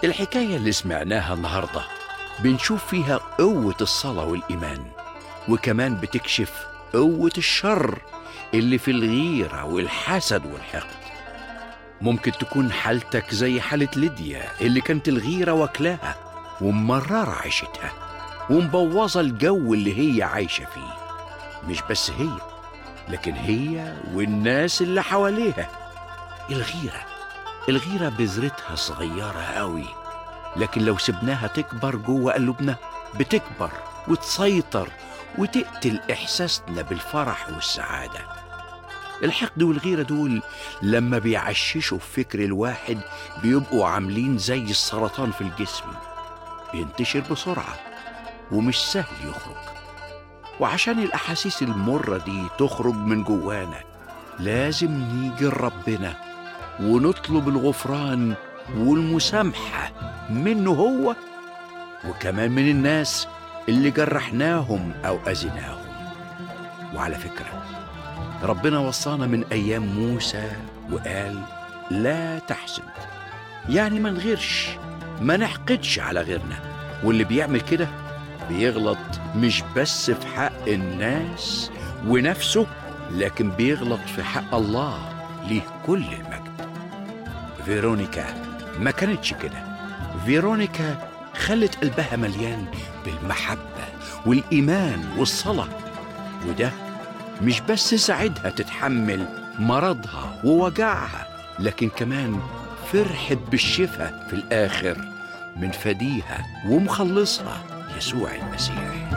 الحكاية اللي سمعناها النهاردة بنشوف فيها قوة الصلاة والإيمان وكمان بتكشف قوة الشر اللي في الغيرة والحسد والحقد ممكن تكون حالتك زي حالة ليديا اللي كانت الغيرة واكلاها وممررة عيشتها ومبوظة الجو اللي هي عايشة فيه مش بس هي لكن هي والناس اللي حواليها الغيرة الغيرة بذرتها صغيرة قوي لكن لو سبناها تكبر جوه قلوبنا بتكبر وتسيطر وتقتل إحساسنا بالفرح والسعادة الحقد والغيرة دول لما بيعششوا في فكر الواحد بيبقوا عاملين زي السرطان في الجسم بينتشر بسرعة ومش سهل يخرج وعشان الأحاسيس المرة دي تخرج من جوانا لازم نيجي لربنا ونطلب الغفران والمسامحة منه هو وكمان من الناس اللي جرحناهم أو أذيناهم وعلى فكرة ربنا وصانا من أيام موسى وقال لا تحسد يعني ما نغيرش ما نحقدش على غيرنا واللي بيعمل كده بيغلط مش بس في حق الناس ونفسه لكن بيغلط في حق الله ليه كل المجد فيرونيكا ما كانتش كده فيرونيكا خلت قلبها مليان بالمحبة والإيمان والصلاة وده مش بس ساعدها تتحمل مرضها ووجعها لكن كمان فرحت بالشفاء في الآخر من فديها ومخلصها يسوع المسيح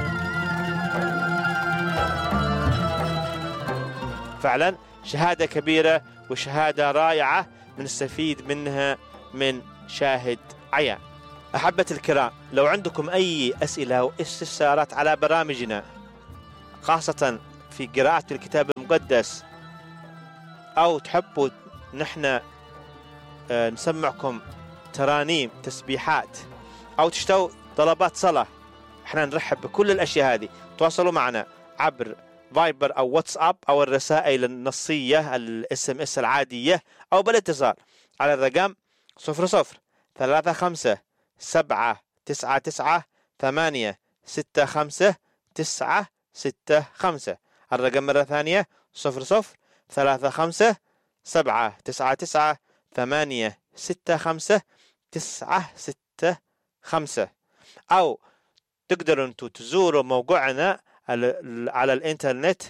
فعلا شهادة كبيرة وشهادة رائعة بنستفيد منها من شاهد عيان أحبة الكرام لو عندكم أي أسئلة أو استفسارات على برامجنا خاصة في قراءة الكتاب المقدس أو تحبوا نحن آه، نسمعكم ترانيم تسبيحات أو تشتوا طلبات صلاة احنا نرحب بكل الأشياء هذه تواصلوا معنا عبر فايبر أو واتساب أو الرسائل النصية الاس ام اس العادية أو بالاتصال على الرقم صفر صفر ثلاثة خمسة سبعة تسعة تسعة ثمانية ستة خمسة تسعة ستة خمسة الرقم مرة ثانية صفر صفر ثلاثة خمسة سبعة تسعة تسعة ثمانية ستة خمسة تسعة ستة خمسة أو تقدروا انتم تزوروا موقعنا على على الانترنت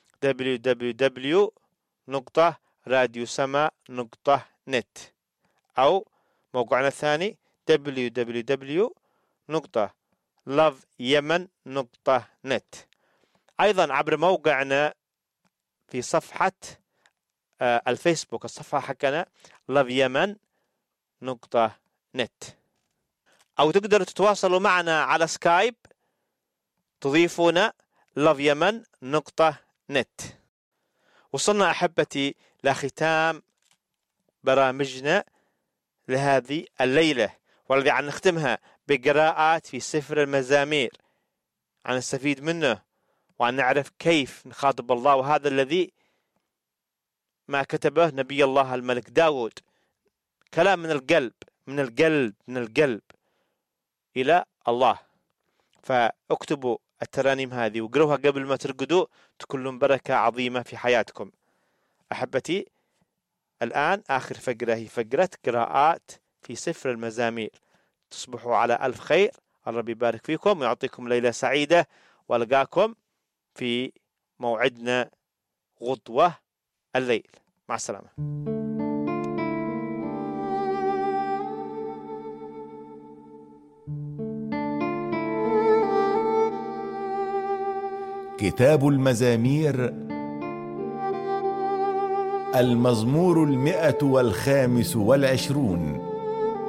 www نقطة راديو سما نقطة نت أو موقعنا الثاني www نقطة loveyemen نقطة نت أيضا عبر موقعنا في صفحة آه، الفيسبوك الصفحة حقنا love yemen نقطة نت أو تقدروا تتواصلوا معنا على سكايب تضيفونا love yemen نقطة نت وصلنا أحبتي لختام برامجنا لهذه الليلة والذي عن نختمها بقراءات في سفر المزامير عن نستفيد منه وأن نعرف كيف نخاطب الله وهذا الذي ما كتبه نبي الله الملك داود كلام من القلب من القلب من القلب إلى الله فاكتبوا الترانيم هذه وقروها قبل ما ترقدوا تكون لهم بركة عظيمة في حياتكم أحبتي الآن آخر فقرة هي فقرة قراءات في سفر المزامير تصبحوا على ألف خير الرب يبارك فيكم ويعطيكم ليلة سعيدة والقاكم في موعدنا غدوة الليل مع السلامة كتاب المزامير المزمور المئة والخامس والعشرون